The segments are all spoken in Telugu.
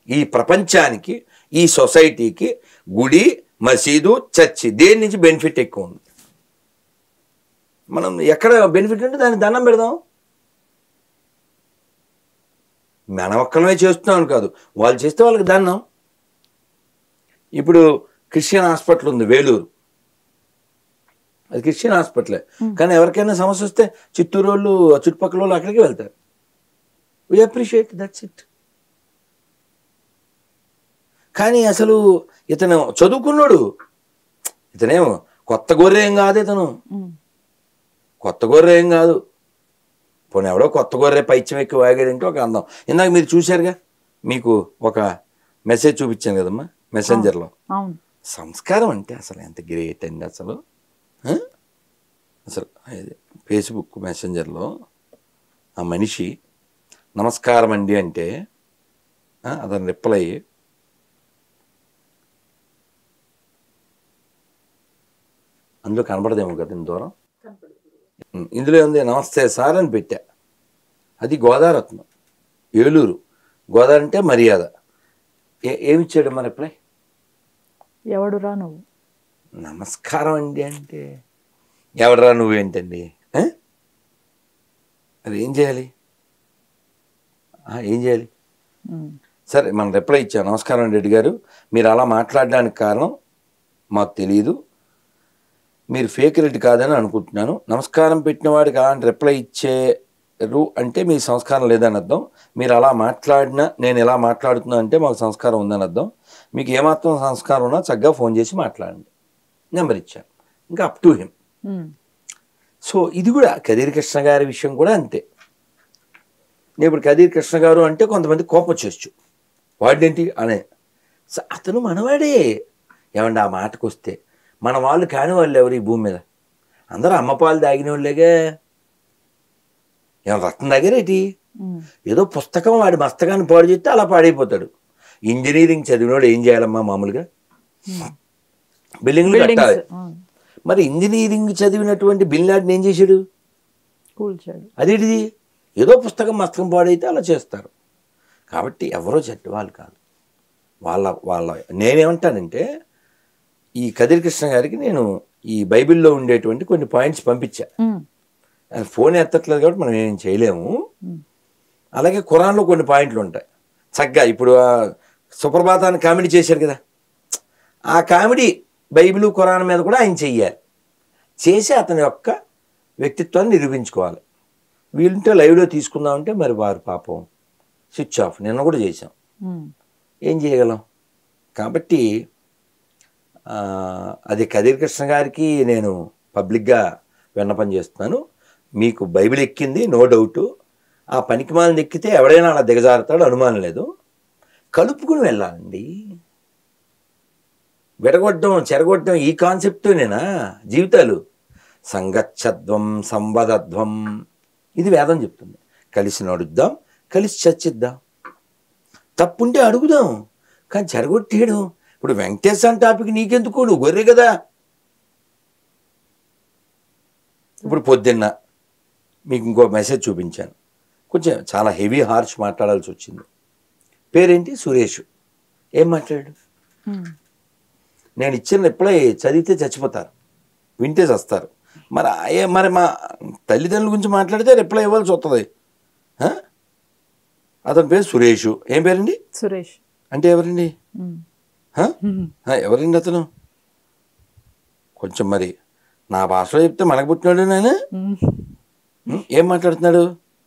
ఈ ప్రపంచానికి ఈ సొసైటీకి గుడి మసీదు చర్చి దేని నుంచి బెనిఫిట్ ఎక్కువ ఉంది మనం ఎక్కడ బెనిఫిట్ ఉంటే దానికి దండం పెడదాం మనం ఒక్కలమే చేస్తున్నాం కాదు వాళ్ళు చేస్తే వాళ్ళకి దండం ఇప్పుడు క్రిస్టియన్ హాస్పిటల్ ఉంది వేలూరు అది క్రిస్టియన్ హాస్పిటలే కానీ ఎవరికైనా సమస్య వస్తే చిత్తూరు వాళ్ళు ఆ చుట్టుపక్కల వాళ్ళు అక్కడికి వెళ్తారు వీ అప్రిషియేట్ దట్స్ ఇట్ కానీ అసలు ఇతను చదువుకున్నాడు ఇతనేమో కొత్త గొర్రె ఏం కాదు ఇతను ఉమ్. కొత్త గొర్రె ఏం కాదు పోనీ ఎవడో కొత్త గొర్రె పైత్యం ఎక్కి వాగాడంటే ఒక అందం ఇందాక మీరు చూశారుగా మీకు ఒక మెసేజ్ చూపించాను కదమ్మా మెసెంజర్లో అవును సంస్కారం అంటే అసలు ఎంత గ్రేట్ అండి అసలు ఆ? అసలు ఇది ఫేస్బుక్ మెసెంజర్లో ఆ మనిషి నమస్కారం అండి అంటే ఆ, అతను రిప్లై అందులో కనబడదేమో కదా ఇంత దూరం ఉం, ఇందులో ఉంది నమస్తే సార్ అని పెట్టా అది గోదారత్నం ఏలూరు గోదావరి అంటే మర్యాద ఏ ఏమిచ్చాడు మన రిప్లై ఎవడురా నువ్వు నమస్కారం అండి అంటే ఎవడరా నువ్వేంటండి ఆ? అది ఏం చేయాలి ఆ, ఏం చేయాలి ఉమ్. సరే మనం రిప్లై ఇచ్చాం నమస్కారం రెడ్డి గారు మీరు అలా మాట్లాడడానికి కారణం మాకు తెలియదు మీరు ఫేక్ రెడ్డి కాదని అనుకుంటున్నాను నమస్కారం పెట్టిన వాడికి అలాంటి రిప్లై ఇచ్చారు అంటే మీ సంస్కారం లేదని అర్థం మీరు అలా మాట్లాడినా నేను ఎలా మాట్లాడుతున్నా అంటే మాకు సంస్కారం ఉందని అర్థం మీకు ఏమాత్రం సంస్కారం ఉన్నా చక్కగా ఫోన్ చేసి మాట్లాడండి నెంబర్ ఇచ్చాను ఇంకా up to him um. So ఇది కూడా కదీర్ కృష్ణ గారి విషయం కూడా అంతే నేను ఇప్పుడు కదీర్ కృష్ణ గారు అంటే కొంతమంది కోపం వచ్చేచ్చు వాడినేంటి అనే స- అతను మనవాడే ఏమండి ఆ మాటకు వస్తే మన వాళ్ళు కాని వాళ్ళు ఎవరు ఈ భూమి మీద అందరూ అమ్మ పాలు తాగిన వాళ్ళేగా ఏమన్నా రక్తం తాగారేటి ఉమ్. ఏదో పుస్తకం వాడి మస్తకాన్ని పాడు చేస్తే అలా పాడైపోతాడు ఇంజనీరింగ్ చదివినోడు ఏం చేయాలమ్మా మామూలుగా బిల్డింగ్లు బిల్డింగ్స్ కట్టాలి మరి ఇంజనీరింగ్ చదివినటువంటి బిల్లాడిని ఏం చేశాడు కూల్చాడు అదేంటిది ఏదో పుస్తకం మస్తకం పాడైతే అలా చేస్తారు కాబట్టి ఎవరో చెడ్డవాళ్ళు కాదు వాళ్ళ వాళ్ళ నేనేమంటానంటే ఈ కదిరి కృష్ణ గారికి నేను ఈ బైబిల్లో ఉండేటువంటి కొన్ని పాయింట్స్ పంపించా ఉమ్. ఆయన ఫోన్ ఎత్తట్లేదు కాబట్టి మనం ఏం చేయలేము ఉమ్. అలాగే ఖురాన్లో కొన్ని పాయింట్లు ఉంటాయి చక్కగా ఇప్పుడు ఆ సుప్రభాతాన్ని కామెడీ చేశారు కదా ఆ కామెడీ బైబిల్ ఖురాన్ మీద కూడా ఆయన చెయ్యాలి చేసి అతని యొక్క వ్యక్తిత్వాన్ని నిరూపించుకోవాలి వీలుంటే లైవ్లో తీసుకుందామంటే మరి వారు పాపం స్విచ్ ఆఫ్ నిన్న కూడా చేశాం ఉమ్. ఏం చేయగలం కాబట్టి ఆ, అది కదీర్ కృష్ణ గారికి నేను పబ్లిక్గా విన్నపం చేస్తున్నాను మీకు బైబిల్ ఎక్కింది నో డౌట్ ఆ పనికిమాలను ఎక్కితే ఎవడైనా అలా దిగజారుతాడు అనుమానం లేదు కలుపుకుని వెళ్ళాలండి విడగొట్టడం చెరగొట్టడం ఈ కాన్సెప్ట్నేనా జీవితాలు సంగచ్చత్వం సంవదత్వం ఇది వేదం చెప్తుంది కలిసి నడుద్దాం కలిసి చర్చిద్దాం తప్పుంటే అడుగుదాం కానీ చెరగొట్టేయడం ఇప్పుడు వెంకటేశ్ అని టాపిక్ నీకెందుకు నువ్వు గొర్రె కదా ఇప్పుడు పొద్దున్న మీకు ఇంకో మెసేజ్ చూపించాను కొంచెం చాలా హెవీ హార్ష్ మాట్లాడాల్సి వచ్చింది పేరేంటి సురేష్ ఏం మాట్లాడాడు ఉమ్. నేను ఇచ్చిన రిప్లై చదివితే చచ్చిపోతారు వింటే చస్తారు మరి ఏ మరి మా తల్లిదండ్రుల గురించి మాట్లాడితే రిప్లై ఇవ్వాల్సి వస్తుంది ఆ? అతని పేరు సురేష్ ఏం పేరండి సురేష్ అంటే ఎవరండి ఉమ్. ఆ? ఉమ్. ఆ, ఎవరండి అతను కొంచెం మరి నా భాషలో చెప్తే మనకు పుట్టినాడు నేను ఉమ్. ఏం మాట్లాడుతున్నాడు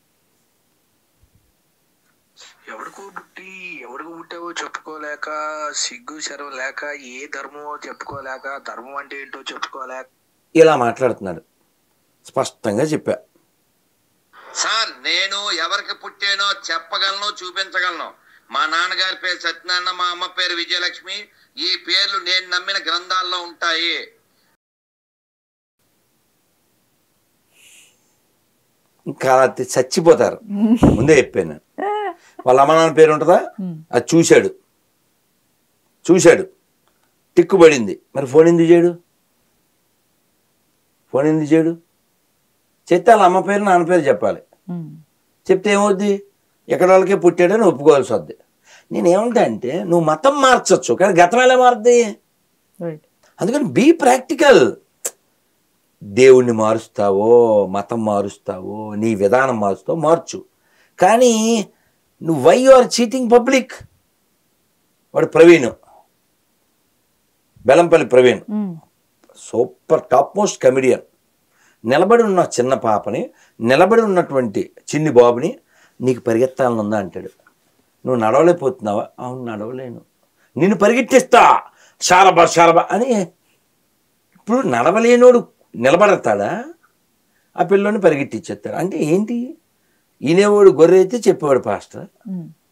ఎవడికో పుట్టి ఎవడికి పుట్టావో చెప్పుకోలేక సిగ్గు శరం లేక ఏ ధర్మమో చెప్పుకోలేక ధర్మం అంటే ఏంటో చెప్పుకోలేక ఇలా మాట్లాడుతున్నాడు స్పష్టంగా చెప్పా సార్ నేను ఎవరికి పుట్టానో చెప్పగలను చూపించగలను మా నాన్నగారి పేరు సత్యనారాయణ మా అమ్మ పేరు విజయలక్ష్మి ఈ పేర్లు నేను నమ్మిన గ్రంథాల్లో ఉంటాయి ఇంకా అలా తి- చచ్చిపోతారు ముందే చెప్పాను నేను. వాళ్ళ అమ్మ నాన్న పేరు ఉంటుందా అది చూశాడు చూశాడు టిక్కుబడింది మరి ఫోన్ ఎందుకు చేయడు ఫోన్ ఎందుకు చేయడు చెప్తే వాళ్ళ అమ్మ పేరు నాన్న పేరు చెప్పాలి ఉమ్. చెప్తే ఏమవుద్ది ఎక్కడ వాళ్ళకే పుట్టాడని ఒప్పుకోవాల్సి వద్ది నేను ఏమంటా అంటే నువ్వు మతం మార్చొచ్చు కానీ గతం ఎలా మారుద్ది రైట్ అందుకని బీ ప్రాక్టికల్ దేవుణ్ణి మారుస్తావో మతం మారుస్తావో నీ విధానం మారుస్తావో మార్చు కానీ నువ్వు why you are cheating public వాడు Praveen Bellampalli Praveen super top most comedian నిలబడి ఉన్న చిన్న పాపని నిలబడి ఉన్నటువంటి చిన్ని బాబుని నీకు పరిగెత్తాలని ఉందా అంటాడు నువ్వు నడవలేకపోతున్నావా అవును నడవలేను నిన్ను పరిగెట్టిస్తా శారబా శారబా అని ఇప్పుడు నడవలేనోడు నిలబడతాడా ఆ పిల్లోని పరిగెట్టించేస్తాడు అంటే ఏంటి ఈనేవాడు గొర్రె అయితే చెప్పేవాడు పాస్టర్